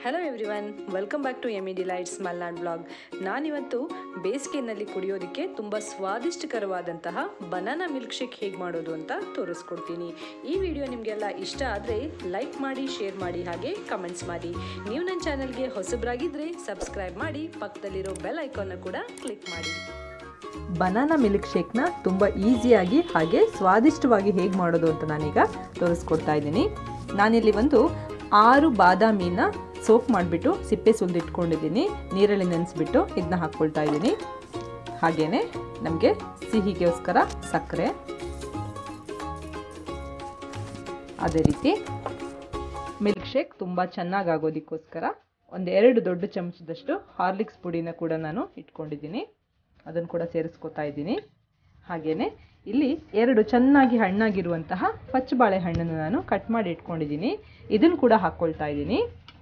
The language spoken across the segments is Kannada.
hello everyone welcome back to M E delights Malnad blog ನಾನಿವತ್ತು ಬೇಸಿಗೆನಲ್ಲಿ ಕುಡಿಯೋದಕ್ಕೆ ತುಂಬ ಸ್ವಾದಿಷ್ಟಕರವಾದಂತಹ ಬನಾನಾ ಮಿಲ್ಕ್ ಶೇಕ್ ಹೇಗೆ ಮಾಡೋದು ಅಂತ ತೋರಿಸ್ಕೊಡ್ತೀನಿ ಈ ವಿಡಿಯೋ ನಿಮಗೆಲ್ಲ ಇಷ್ಟ ಆದರೆ ಲೈಕ್ ಮಾಡಿ ಶೇರ್ ಮಾಡಿ ಹಾಗೆ ಕಮೆಂಟ್ಸ್ ಮಾಡಿ ನೀವು ನನ್ನ ಚಾನಲ್ಗೆ ಹೊಸಬ್ರಾಗಿದ್ದರೆ ಸಬ್ಸ್ಕ್ರೈಬ್ ಮಾಡಿ ಪಕ್ಕದಲ್ಲಿರೋ ಬೆಲ್ ಐಕಾನ್ನ ಕೂಡ ಕ್ಲಿಕ್ ಮಾಡಿ ಬನಾನಾ ಮಿಲ್ಕ್ ಶೇಕ್ನ ತುಂಬ ಈಸಿಯಾಗಿ ಹಾಗೆ ಸ್ವಾದಿಷ್ಟವಾಗಿ ಹೇಗೆ ಮಾಡೋದು ಅಂತ ನಾನೀಗ ತೋರಿಸ್ಕೊಡ್ತಾ ಇದ್ದೀನಿ ನಾನಿಲ್ಲಿ ಒಂದು ಆರು ಬಾದಾಮಿನ ಸೋಪ್ ಮಾಡಿಬಿಟ್ಟು ಸಿಪ್ಪೆ ಸುಲಿದಿಟ್ಕೊಂಡಿದ್ದೀನಿ ನೀರಲ್ಲಿ ನೆನೆಸ್ಬಿಟ್ಟು ಇದನ್ನ ಹಾಕ್ಕೊಳ್ತಾ ಇದ್ದೀನಿ ಹಾಗೆಯೇ ನಮಗೆ ಸಿಹಿಗೋಸ್ಕರ ಸಕ್ಕರೆ ಅದೇ ರೀತಿ ಮಿಲ್ಕ್ ಶೇಕ್ ತುಂಬ ಚೆನ್ನಾಗಿ ಆಗೋದಕ್ಕೋಸ್ಕರ ಒಂದು ಎರಡು ದೊಡ್ಡ ಚಮಚದಷ್ಟು ಹಾರ್ಲಿಕ್ಸ್ ಪುಡಿನ ಕೂಡ ನಾನು ಇಟ್ಕೊಂಡಿದ್ದೀನಿ ಅದನ್ನು ಕೂಡ ಸೇರಿಸ್ಕೊತಾ ಇದ್ದೀನಿ ಹಾಗೆಯೇ ಇಲ್ಲಿ ಎರಡು ಚೆನ್ನಾಗಿ ಹಣ್ಣಾಗಿರುವಂತಹ ಪಚ್ಚ ಬಾಳೆಹಣ್ಣನ್ನು ನಾನು ಕಟ್ ಮಾಡಿ ಇಟ್ಕೊಂಡಿದ್ದೀನಿ ಇದನ್ನು ಕೂಡ ಹಾಕ್ಕೊಳ್ತಾ ಇದ್ದೀನಿ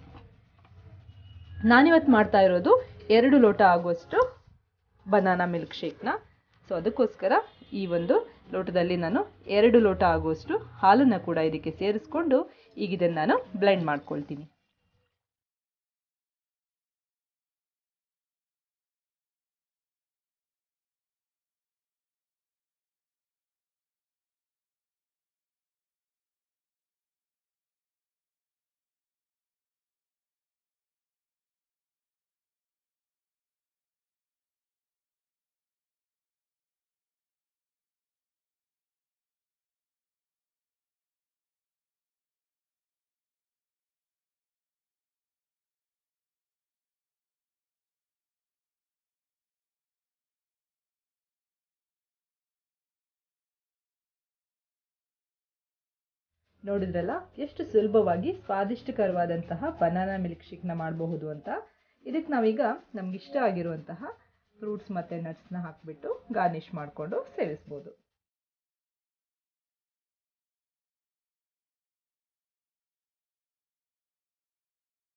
ನಾನಿವತ್ತು ಮಾಡ್ತಾ ಇರೋದು ಎರಡು ಲೋಟ ಆಗುವಷ್ಟು ಬನಾನಾ ಮಿಲ್ಕ್ ಶೇಕ್ನ ಸೊ ಅದಕ್ಕೋಸ್ಕರ ಈ ಒಂದು ಲೋಟದಲ್ಲಿ ನಾನು ಎರಡು ಲೋಟ ಆಗುವಷ್ಟು ಹಾಲನ್ನು ಕೂಡ ಇದಕ್ಕೆ ಸೇರಿಸ್ಕೊಂಡು ಈಗ ಇದನ್ನು ನಾನು ಬ್ಲೆಂಡ್ ಮಾಡ್ಕೊಳ್ತೀನಿ ನೋಡಿದ್ರಲ್ಲ ಎಷ್ಟು ಸುಲಭವಾಗಿ ಸ್ವಾದಿಷ್ಟಕರವಾದಂತಹ ಬನಾನಾ ಮಿಲ್ಕ್ ಶೇಕ್ನ ಮಾಡಬಹುದು ಅಂತ ಇದಕ್ಕೆ ನಾವೀಗ ನಮ್ಗೆ ಇಷ್ಟ ಆಗಿರುವಂತಹ ಫ್ರೂಟ್ಸ್ ಮತ್ತು ನಟ್ಸ್ನ ಹಾಕಿಬಿಟ್ಟು ಗಾರ್ನಿಷ್ ಮಾಡಿಕೊಂಡು ಸೇವಿಸ್ಬೋದು